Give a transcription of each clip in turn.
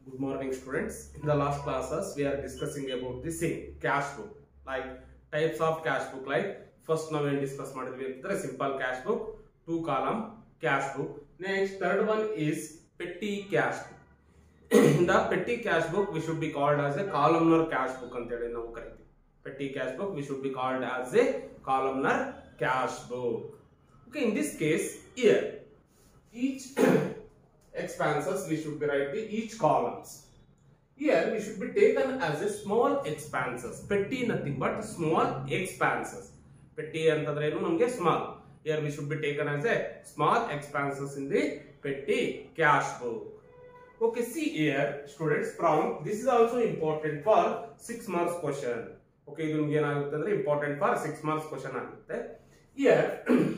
Good morning, students. In the last classes, we are discussing about the same cash book, like types of cash book. Like first ನಾವು ಏನ್ discuss ಮಾಡಿದ್ವಿ ಅಂತಂದ್ರೆ simple cash book two column cash book next third one is petty cash book in the petty cash book we should be called as a columnar cash book ಅಂತ ಹೇಳಿ ನಾವು ಕರಿತೀವಿ petty cash book we should be called as a columnar cash book okay in this case year each expenses we should be write the each columns here we should be taken as a small expenses petty nothing but small expenses petty ಅಂತಂದ್ರೆ ಏನು ನಮಗೆ small here we should be taken as a small expenses in the petty cash book okay see here students from this is also important for 6 marks question okay ಇದು ನಿಮ್ಗೆ ಏನಾಗುತ್ತೆ ಅಂದ್ರೆ important for 6 marks question ಆಗುತ್ತೆ here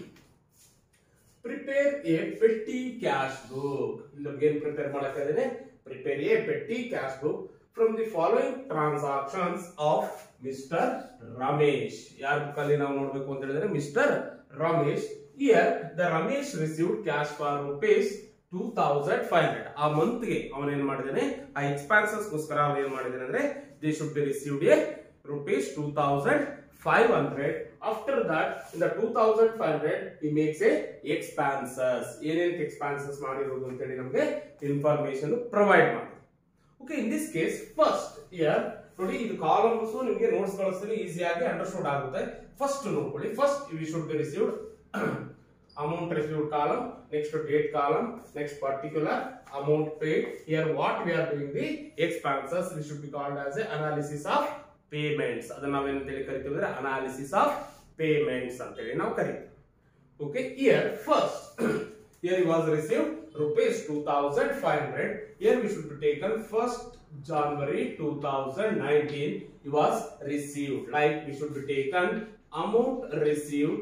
prepare a petty cash book ಇಲ್ಲಿ ಏನ್ prepare ಮಾಡಕ್ಕೆ ಇದ್ದೇನೆ prepare a petty cash book from the following transactions of mister Ramesh ಯಾರ ಬುಕ್ ಅಲ್ಲಿ ನಾವು ನೋಡ್ಬೇಕು ಅಂತ ಹೇಳಿದ್ರೆ mister Ramesh year the Ramesh received cash for rupees two thousand five hundred ಆ ಮಂತ್ ಗೆ ಅವನ್ ಏನ್ ಮಾಡಿದಾನೆ ಆ ಎಕ್ಸ್ಪೆನ್ಸಸ್ ಗೋಸ್ಕರ ಅವನ್ ಏನ್ ಮಾಡಿದಾನೆ ಅಂದ್ರೆ they should be received a rupees two thousand 500 after that in the 2500 he makes a expenses ಏನೇನ್ ಎಕ್ಸ್ಪಾನ್ಸಸ್ ಮಾಡಿರೋದು ಅಂತ ಹೇಳಿ ನಮಗೆ ಇನ್ಫಾರ್ಮೇಶನ್ ಪ್ರೊವೈಡ್ ಮಾಡಿ okay in this case first year ನೋಡಿ ಇದು ಕಾಲಮ್ಸ್ ನಿಮಗೆ ನೋಟ್ಸ್ ಗಳಲ್ಲಿ ಈಸಿಯಾಗಿ ಅಂಡರ್ಸ್ಟೂಡ್ ಆಗುತ್ತೆ ಫಸ್ಟ್ ನೋಡ್ಕೊಳ್ಳಿ first we should be received amount received column next to date column next particular amount paid here what we are doing the expenses we should be called as a analysis of payments ಅದನ್ನ ನಾವೇನು ಹೇಳಿ ಕರಿತೀವಿ ಅಂದ್ರೆ analysis of payments ಅಂತ ಹೇಳಿ ನಾವು ಕರಿತೀವಿ okay year first year was receive rupees two thousand five hundred year we should be taken first January two thousand nineteen ಇ was received like we should be taken amount received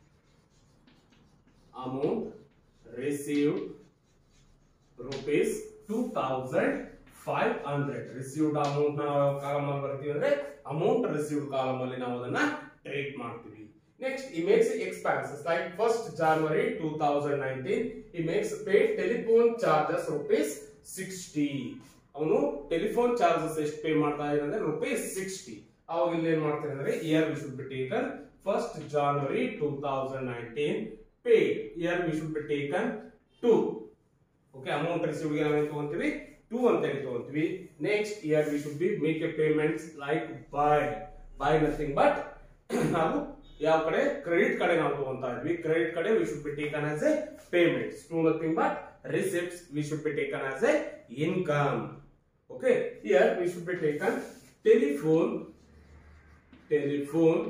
amount received rupees two thousand five hundred received amount ನಾವು column ಅಲ್ಲಿ ಬರ್ತೀವಿ ಅಂದ್ರೆ amount received column ಅಲ್ಲಿ ನಾವು ಅದನ್ನ treat ಮಾಡ್ತೀವಿ next ಈ makes expenses like first January two thousand nineteen ಈ makes pay telephone charges rupees sixty ಅವನು ಟೆಲಿಫೋನ್ ಚಾರ್ಜಸ್ ಎಷ್ಟು ಪೇ ಮಾಡ್ತಾ ಇದ್ದಾರೆ ಅಂದ್ರೆ ರುಪೀಸ್ ಸಿಕ್ಸ್ಟಿ ಅವಾಗ ಇಲ್ಲಿ ಏನ್ ಮಾಡ್ತಾರೆ ಅಂದ್ರೆ here we should be taken first January two thousand nineteen pay here we should be taken to okay amount received ಗೆ ನಾವೇನು ತಗೊಂತೀವಿ ಟೂ ಅಂತ ಹೇಳಿ ತಗೊಂತೀವಿ next here we should be make a payments like by by nothing but ನಾವು ಯಾವ ಕಡೆ credit ಕಡೆ ನಾವು ತಗೊಂತಾ ಇದ್ವಿ ಕ್ರೆಡಿಟ್ ಕಡೆ we should be taken as a payments to nothing but receipts we should be taken as a income okay here we should be taken telephone telephone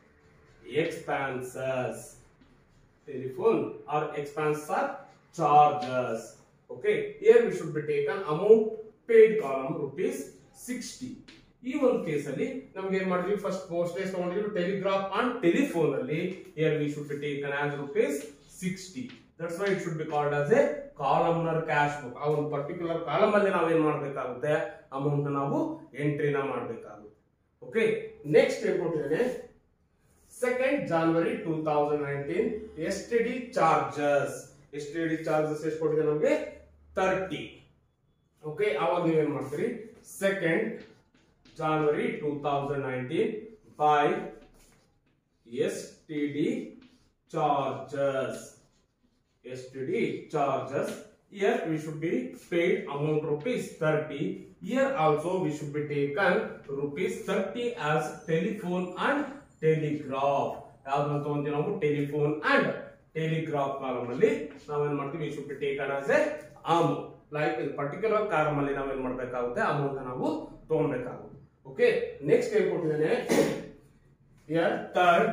expenses telephone or expenses are charges okay here we should be taken amount paid column rupees 60 ಈ ಒಂದು case ಅಲ್ಲಿ ನಮ್ಗೆ ಏನ್ ಮಾಡಿದ್ವಿ first postage ತಗೊಂಡಿದ್ವಿ telegraph on telephone ಅಲ್ಲಿ here we should be taken as rupees sixty that's why it should be called as a columnar cash book ಆ ಒಂದು ಪರ್ಟಿಕ್ಯುಲರ್ ಕಾಲಮ್ ಅಲ್ಲಿ ನಾವೇನ್ ಮಾಡ್ಬೇಕಾಗುತ್ತೆ ಅಮೌಂಟ್ ನಾವು ಎಂಟ್ರಿನ ಮಾಡ್ಬೇಕಾಗುತ್ತೆ ಓಕೆ ನೆಕ್ಸ್ಟ್ ಏನ್ ಕೊಟ್ಟಿದ್ದೇನೆ second January two thousand nineteen S T D charges S T D charges ಎಷ್ಟು ಕೊಟ್ಟಿದೆ ನಮಗೆ ತರ್ಟಿ ಓಕೆ ಅವಾಗ ನೀವೇನ್ ಮಾಡ್ತೀರಿ second January two thousand nineteen by S T D charges S T D charges here we should be paid amount rupees 30 here also we should be taken rupees 30 as telephone and telegraph ಯಾವ್ದು ಅಂತ ತಗೊಂತೀವಿ ನಾವು telephone and telegraph column ಅಲ್ಲಿ ನಾವೇನ್ ಮಾಡ್ತೀವಿ should be taken as a amount like particular column ಅಲ್ಲಿ ನಾವೇನ್ ಮಾಡ್ಬೇಕಾಗುತ್ತೆ amount ನಾವು ತಗೊಳ್ಬೇಕಾಗುತ್ತೆ ಓಕೆ ನೆಕ್ಸ್ಟ್ ಏನ್ ಕೊಟ್ಟಿದ್ದೇನೆ here third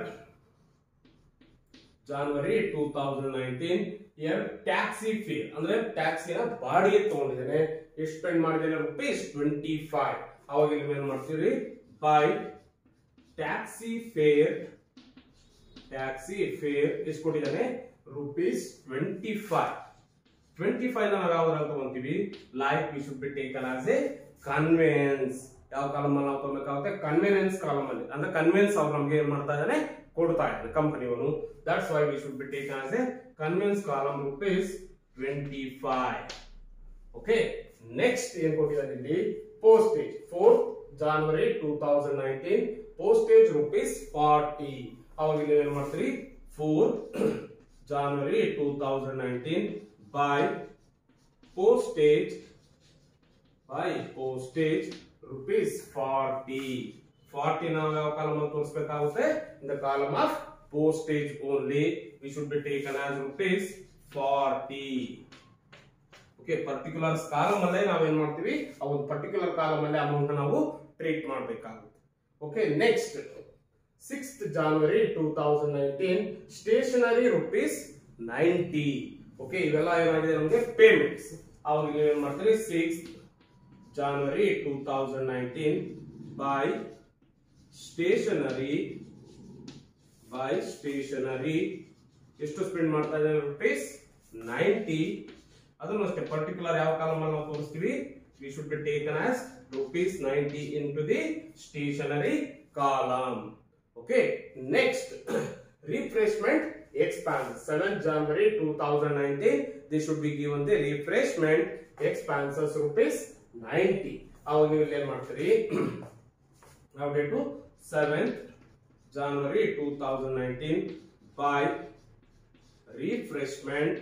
January two thousand nineteen here taxi fare ಅಂದ್ರೆ ಟ್ಯಾಕ್ಸಿನ ಬಾಡಿಗೆ ತಗೊಂಡಿದ್ದೇನೆ ಎಷ್ಟು ಸ್ಪೆಂಡ್ ಮಾಡಿದ್ದೇನೆ ರುಪೀಸ್ ಟ್ವೆಂಟಿ ಫೈವ್ ಅವಾಗ ಇಲ್ಲಿ ಏನ್ ಮಾಡ್ತೀವಿ by taxi fare taxi fare ಎಷ್ಟು ಕೊಟ್ಟಿದ್ದಾನೆ rupees twenty five twenty five ನಾವು ಯಾವ್ದ್ರಲ್ಲಿ ತಗೊಂತೀವಿ like we should be taken as a conveyance ಯಾವ ಕಾಲಮ್ ಅಲ್ಲಿ ನಾವು ತಗೋಬೇಕಾಗುತ್ತೆ ಕನ್ವೆನೆನ್ಸ್ ಕಾಲಮ್ ಅಲ್ಲಿ ಅಂದ್ರೆ ಕನ್ವೆನ್ಸ್ ಅವ್ರು ನಮ್ಗೆ ಏನ್ ಮಾಡ್ತಾ ಇದ್ದಾನೆ ಕೊಡ್ತಾ ಇದ್ದಾನೆ ಕಂಪನಿಯವನು that's why we should be taken as a conveyance column rupees twenty five okay next ಏನ್ ಕೊಟ್ಟಿದ್ದಾರೆ ಇಲ್ಲಿ postage four January two thousand nineteen postage rupees forty ಅವಾಗ ಇಲ್ಲಿ ಏನ್ ಮಾಡ್ತೀರಿ four January two thousand nineteen by postage by postage rupees 40 40 ನಾವು ಯಾವ column ಅಲ್ಲಿ ತೋರಿಸಬೇಕಾಗುತ್ತೆ in the column of postage only we should be taken as rupees 40 okay particular column ಅಲ್ಲೇ ನಾವೇನ್ ಮಾಡ್ತೀವಿ ಆ ಒಂದು ಪರ್ಟಿಕ್ಯುಲರ್ ಕಾಲಮ್ ಅಲ್ಲೇ ಅಮೌಂಟ್ ನಾವು ಟ್ರೀಟ್ ಮಾಡಬೇಕಾಗುತ್ತೆ okay next sixth January two thousand nineteen stationery rupees ninety okay ಇವೆಲ್ಲ ಏನಾಗಿದೆ ನಮಗೆ ಪೇಮೆಂಟ್ಸ್ ಅವಾಗ ನೀವು ಏನ್ ಮಾಡ್ತೀರಿ six January two thousand nineteen by stationery by stationery ಎಷ್ಟು ಸ್ಪೆಂಡ್ ಮಾಡ್ತಾ ಇದ್ದಾರೆ ರುಪೀಸ್ ನೈಂಟಿ ಅದನ್ನು ಅಷ್ಟೇ ಪರ್ಟಿಕ್ಯುಲರ್ ಯಾವ ಕಾಲಮ್ ಅಲ್ಲಿ ನಾವು ತೋರಿಸ್ತೀವಿ we should be taken as rupees ninety into the stationery column okay next refreshment expense 7 January 2019 they should be given the refreshment expenses rupees 90 ಅವಾಗ ನೀವು ಇಲ್ಲಿ ಏನ್ ಮಾಡ್ತೀರಿ ನಾವು date 7th January 2019 by refreshment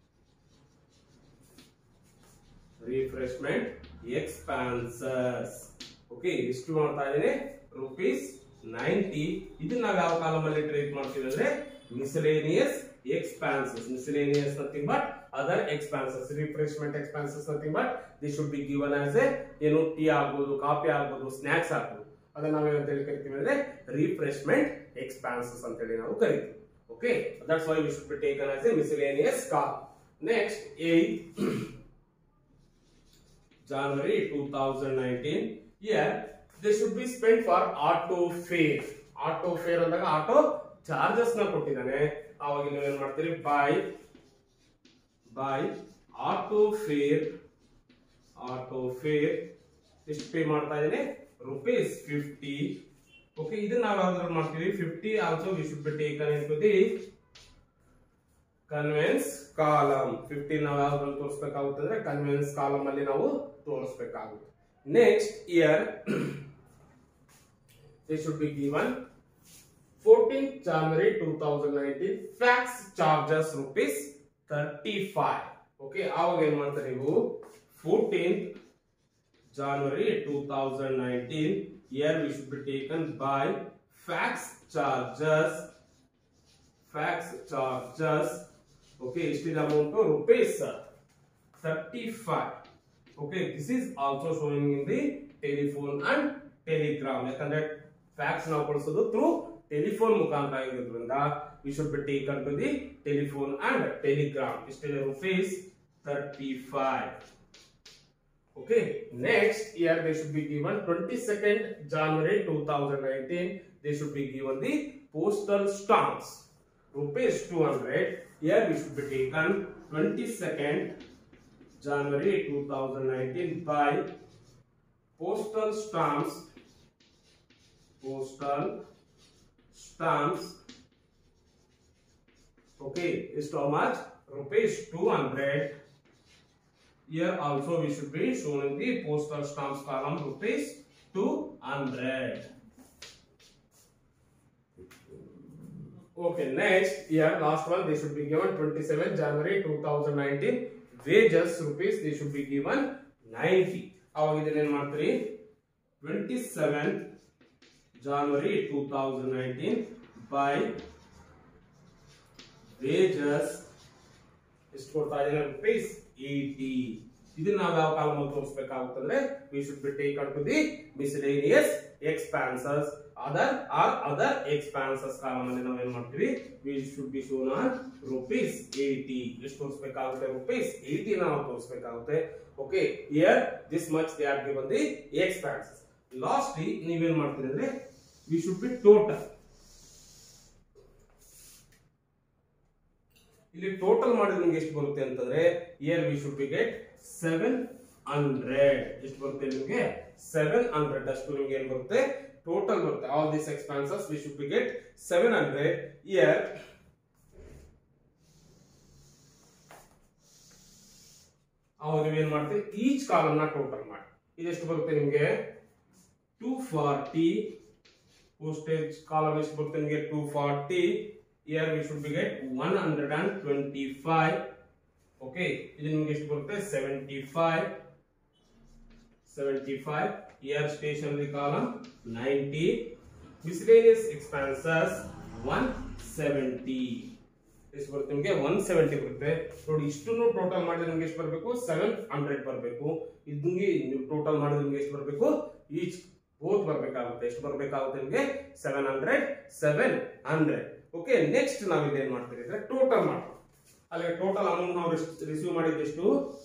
refreshment expenses okay ಇಷ್ಟು ಮಾಡ್ತಾ ಇದ್ದೀನಿ rupees ninety ಇದನ್ನ ನಾವು ಯಾವ ಕಾಲಮ್ ಅಲ್ಲಿ ಟ್ರೀಟ್ ಮಾಡ್ತೀವಿ ಅಂದ್ರೆ miscellaneous expenses miscellaneous nothing but other expenses refreshment expenses nothing but the should be given as a ಏನು ಟೀ ಆಗ್ಬೋದು ಕಾಫಿ ಆಗ್ಬೋದು ಸ್ನಾಕ್ಸ್ ಆಗ್ಬೋದು ಅದನ್ನ ನಾವೇನಂತ ಹೇಳಿ ಕರಿತೀವಿ ಅಂದ್ರೆ ರಿಫ್ರೆಶ್ಮೆಂಟ್ ಎಕ್ಸ್ಪಾನ್ಸಸ್ ಅಂತ ಹೇಳಿ ನಾವು ಕರಿತೀವಿ okay that's why we should be taken as a miscellaneous call next eight January 2019 here they should be spent for auto fare auto fare ಅಂದಾಗ ಆಟೋ ಚಾರ್ಜಸ್ ನ ಕೊಟ್ಟಿದ್ದಾನೆ ಅವಾಗ ನೀವು ಏನ್ ಮಾಡ್ತೀರಿ by by auto fare auto fare ಎಷ್ಟು pay ಮಾಡ್ತಾ ಇದ್ದೇನೆ ರುಪೀಸ್ ಫಿಫ್ಟಿ ಓಕೆ ಇದನ್ನ ನಾವು ಯಾವ್ದ್ರಲ್ಲಿ ಮಾಡ್ತೀವಿ fifty also we should be taken into the conveyance column fifteen ನಾವು ಯಾವ್ದ್ರಲ್ಲಿ ತೋರಿಸ್ಬೇಕಾಗುತ್ತೆ ಅಂದ್ರೆ ಕನ್ವೆನ್ಸ್ ಕಾಲಮ್ ಅಲ್ಲಿ ನಾವು ತೋರಿಸ್ಬೇಕಾಗುತ್ತೆ next here they should be given fourteen January two thousand nineteen fax charges rupees thirty five okay ಆವಾಗ ಏನ್ ಮಾಡ್ತಾರೆ ನೀವು fourteen January 2019 here we should be taken by fax charges fax charges okay istil amount to rupees 35 okay this is also showing in the telephone and telegram ಯಾಕಂದ್ರೆ fax ನಾವು ಕಳಿಸೋದು through telephone ಮುಖಾಂತರ ಆಗಿರೋದ್ರಿಂದ we should be taken to the telephone and telegram ಇಷ್ಟಿದೆ rupees thirty five Okay, next year they should be given 22nd January 2019. They should be given the postal stamps. Rupees 200. Here we should be taken 22nd January 2019 by postal stamps. Postal stamps. Okay, is how much? Rupees 200. Here also we should be showing the postal stamps column rupees 200. Okay, next here last one they should be given 27 January 2019 wages rupees they should be given 90. ಅವಾಗ ಇದನ್ನ ಏನ್ ಮಾಡ್ತೀರಿ 27 January 2019 by wages ಎಷ್ಟು ಕೊಡ್ತಾ ಇದ್ದಾರೆ rupees eighty ಇದನ್ನ ನಾವು ಯಾವ ಕಾಲಮ್ ಅಲ್ಲಿ ತೋರಿಸಬೇಕಾಗುತ್ತಂದ್ರೆ we should be take to the miscellaneous expenses other or other expenses column ಅಲ್ಲಿ ನಾವು ಏನ್ ಮಾಡ್ತೀವಿ we should be shown on rupees eighty ಎಷ್ಟು ತೋರಿಸಬೇಕಾಗುತ್ತೆ ರುಪೀಸ್ ಏಟಿ ನಾವು ತೋರಿಸಬೇಕಾಗುತ್ತೆ okay here this much they are given the expenses lastly ನೀವೇನ್ ಮಾಡ್ತೀರಿ ಅಂದ್ರೆ ವಿ ಶುಡ್ ಬಿ ಟೋಟಲ್ ಇಲ್ಲಿ ಟೋಟಲ್ ಮಾಡಿದ್ರೆ ನಿಮ್ಗೆ ಎಷ್ಟು ಬರುತ್ತೆ ಅಂತಂದ್ರೆ here we should be get seven hundred ಎಷ್ಟು ಬರುತ್ತೆ ನಿಮ್ಗೆ ಸೆವೆನ್ ಹಂಡ್ರೆಡ್ ಅಷ್ಟು ನಿಮ್ಗೆ ಏನ್ ಬರುತ್ತೆ ಟೋಟಲ್ ಬರುತ್ತೆ all this expenses we should be get seven hundred here ಅವಾಗ ನೀವೇನ್ ಮಾಡ್ತೀವಿ ಈಚ್ ಕಾಲಮ್ ನ ಟೋಟಲ್ ಮಾಡಿ ಇದೆಷ್ಟು ಬರುತ್ತೆ ನಿಮ್ಗೆ ಟೂ ಫಾರ್ಟಿ postage column ಎಷ್ಟು ಬರುತ್ತೆ ನಿಮಗೆ two forty here we should be get one hundred and twenty five okay ಇದು ನಿಮ್ಗೆ ಎಷ್ಟು ಬರುತ್ತೆ seventy five seventy five here stationery column ninety miscellaneous expenses one seventy ಎಷ್ಟು ಬರುತ್ತೆ ನಿಮಗೆ ಒನ್ ಸೆವೆಂಟಿ ಬರುತ್ತೆ ನೋಡಿ ಇಷ್ಟನ್ನು ಟೋಟಲ್ ಮಾಡಿದ್ರೆ ನಿಮ್ಗೆ ಎಷ್ಟು ಬರಬೇಕು ಸೆವೆನ್ ಹಂಡ್ರೆಡ್ ಬರಬೇಕು ಇದಂಗೆ ನೀವು ಟೋಟಲ್ ಮಾಡಿದ್ರೆ ನಿಮ್ಗೆ ಎಷ್ಟು ಬರಬೇಕು ಈಚ್ ಬೋತ್ ಬರಬೇಕಾಗುತ್ತೆ ಎಷ್ಟು ಬರಬೇಕಾಗುತ್ತೆ ನಿಮಗೆ seven hundred seven hundred okay next ನಾವು ಇಲ್ಲಿ ಏನ್ ಮಾಡ್ತೀವಿ ಅಂದ್ರೆ ಟೋಟಲ್ ಮಾಡ್ತೀವಿ ಅಲ್ಲಿಗೆ ಟೋಟಲ್ ಅಮೌಂಟ್ ನಾವು ರಿಸೀವ್ ಮಾಡಿದ್ದೆಷ್ಟು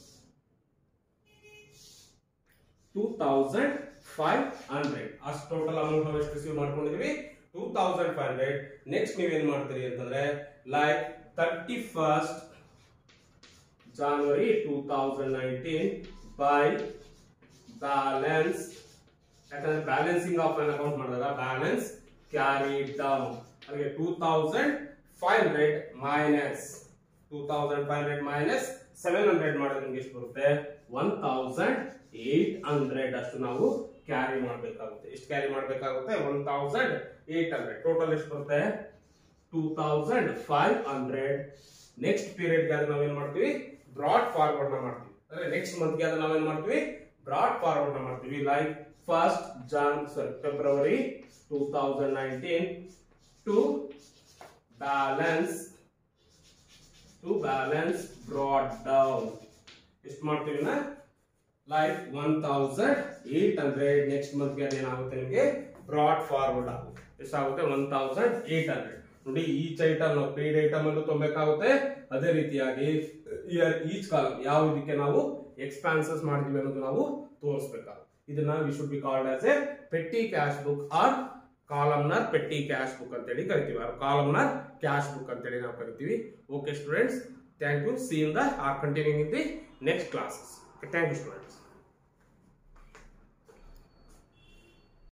ಟೂ ತೌಸಂಡ್ ಫೈವ್ ಹಂಡ್ರೆಡ್ ಅಷ್ಟು ಟೋಟಲ್ ಅಮೌಂಟ್ ನಾವು ಎಷ್ಟು ರಿಸೀವ್ ಮಾಡ್ಕೊಂಡಿದೀವಿ two thousand five hundred next ನೀವೇನ್ ಮಾಡ್ತೀರಿ ಅಂತಂದ್ರೆ like thirty first January two thousand nineteen by balance ಯಾಕಂದ್ರೆ ಬ್ಯಾಲೆನ್ಸಿಂಗ್ ಆಫ್ ಅನ್ ಅಕೌಂಟ್ ಮಾಡಿದಾಗ ಬ್ಯಾಲೆನ್ಸ್ ಕ್ಯಾರಿ ಡೌನ್ ಅಲ್ಲಿಗೆ two thousand five hundred minus two thousand five hundred minus seven hundred ಮಾಡಿದ್ರೆ ನಿಮ್ಗೆ ಎಷ್ಟು ಬರುತ್ತೆ ಒನ್ ತೌಸಂಡ್ ಏಟ್ ಹಂಡ್ರೆಡ್ ಅಷ್ಟು ನಾವು carry ಮಾಡಬೇಕಾಗುತ್ತೆ ಎಷ್ಟು ಕ್ಯಾರಿ ಮಾಡಬೇಕಾಗುತ್ತೆ one thousand eight hundred total ಎಷ್ಟು ಬರುತ್ತೆ two thousand five hundred next ಪೀರಿಯಡ್ಗೆ ಅದು ನಾವೇನ್ ಮಾಡ್ತೀವಿ ಬ್ರಾಡ್ ಫಾರ್ವರ್ಡ್ ನ ಮಾಡ್ತೀವಿ ಅಂದ್ರೆ ನೆಕ್ಸ್ಟ್ ಮಂತ್ಗೆ ಅದನ್ನ ನಾವೇನ್ ಮಾಡ್ತೀವಿ ಬ್ರಾಡ್ ಫಾರ್ವರ್ಡ್ ನ ಮಾಡ್ತೀವಿ like first Jan sorry February two thousand nineteen to balance to balance brought down ಎಷ್ಟು ಮಾಡ್ತೀವಿ ನಾ like one thousand eight hundred next ಮಂತ್ಗೆ ಅದೇನಾಗುತ್ತೆ ನಿಮಗೆ ಬ್ರಾಡ್ ಫಾರ್ವರ್ಡ್ ಆಗುತ್ತೆ ಎಷ್ಟಾಗುತ್ತೆ ಒನ್ ತೌಸಂಡ್ ಏಟ್ ಹಂಡ್ರೆಡ್ ನೋಡಿ ಈಚ್ ಐಟಮ್ ನಾವು ಪೇಡ್ ಐಟಮ್ ಅನ್ನು ತುಂಬಬೇಕಾಗುತ್ತೆ ಅದೇ ರೀತಿಯಾಗಿ ಈಚ್ ಕಾಲಮ್ ಯಾವ ಇದಕ್ಕೆ ನಾವು ಎಕ್ಸ್ಪಾನ್ಸಸ್ ಮಾಡಿದೀವಿ ಅನ್ನೋದು ನಾವು ತೋರಿಸ್ಬೇಕಾಗುತ್ತೆ ಇದನ್ನ we should be called as a petty cash book or columnar petty cash book ಅಂತೇಳಿ ಕರಿತೀವಿ ಆರ್ ಕಾಲಮ್ನರ್ ಕ್ಯಾಶ್ ಬುಕ್ ಅಂತೇಳಿ ನಾವು ಕರಿತೀವಿ okay students thank you see in the or continuing in the next classes thank you students